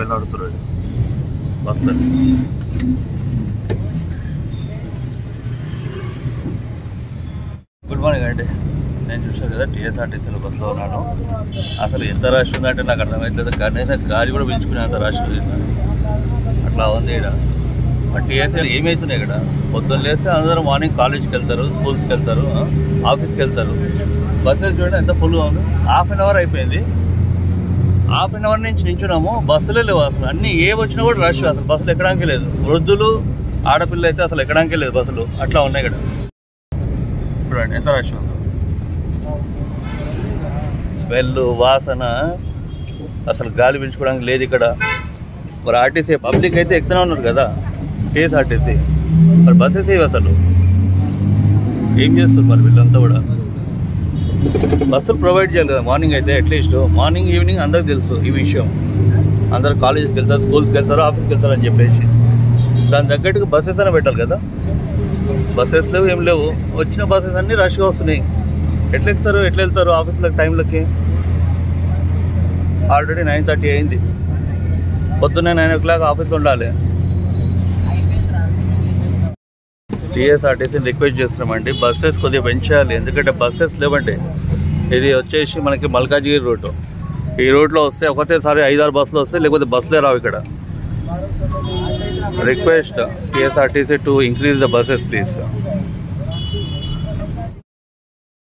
వెళ్ళాడుతున్నాడు bus good morning అండి నేను చూసాను కదా టీఎస్ఆర్టీసీలో బస్సులో ఉన్నాను అసలు ఎంత రష్ ఉందంటే నాకు అర్థమవుతుంది కనీసం గాలి కూడా పెంచుకునే అంత రష్ ఉంది అట్లా ఉంది ఇక్కడ మరి టీఎస్ఆర్ ఏమవుతున్నాయి ఇక్కడ పొద్దున్న లేస్తే అందరూ మార్నింగ్ కాలేజ్కి వెళ్తారు స్కూల్స్కి వెళ్తారు ఆ, ఆఫీస్కి వెళ్తారు బస్సెస్ చూడండి ఎంత ఫుల్గా ఉంది హాఫ్ అన్ అవర్ అయిపోయింది హాఫ్ అన్ అవర్ నుంచి నించున్నాము బస్సులే లేవు అసలు అన్ని ఏ వచ్చినా కూడా రష్ అసలు బస్సులు ఎక్కడానికి లేదు వృద్ధులు ఆడపిల్లలు అయితే అసలు ఎక్కడానికి లేదు బస్సులు అట్లా ఉన్నాయి ఇక్కడ చూడండి ఎంత రష్ ఉందో స్మెల్ వాసన అసలు గాలి పీల్చుకోవడానికి లేదు ఇక్కడ మరి ఆర్టీసీ పబ్లిక్ అయితే ఎక్కుతూనే ఉన్నారు కదా కేఎస్ఆర్టీసీ మరి బస్సెస్ ఏవి అసలు ఏం చేస్తారు మరి వీళ్ళంతా కూడా బస్సులు ప్రొవైడ్ చేయాలి కదా మార్నింగ్ అయితే అట్లీస్ట్ మార్నింగ్ ఈవినింగ్ అందరికి తెలుసు ఈ విషయం అందరు కాలేజీకి వెళ్తారు స్కూల్స్కి వెళ్తారు ఆఫీస్కి వెళ్తారు అని చెప్పేసి దాని తగ్గట్టుగా బస్సెస్ అయినా పెట్టాలి కదా బస్సెస్ లేవు ఏం లేవు వచ్చిన బస్సెస్ అన్నీ రష్గా వస్తున్నాయి ఎట్లా ఎక్కుతారు ఎట్లా వెళ్తారు ఆఫీస్లకు టైంలకి ఆల్రెడీ నైన్ థర్టీ అయింది పొద్దున్నే నైన్ ఓ క్లాక్ ఆఫీస్లో ఉండాలి టీఎస్ఆర్టీసీని రిక్వెస్ట్ చేస్తున్నామండి బస్సెస్ కొద్దిగా పెంచాలి ఎందుకంటే బస్సెస్ లేవండి ఇది వచ్చేసి మనకి మల్కాజ్గిరి రూట్ ఈ రూట్లో వస్తే ఒకటేసారి ఐదారు బస్సులు వస్తాయి లేకపోతే బస్సులే రావు ఇక్కడ request TSRTC to increase the buses please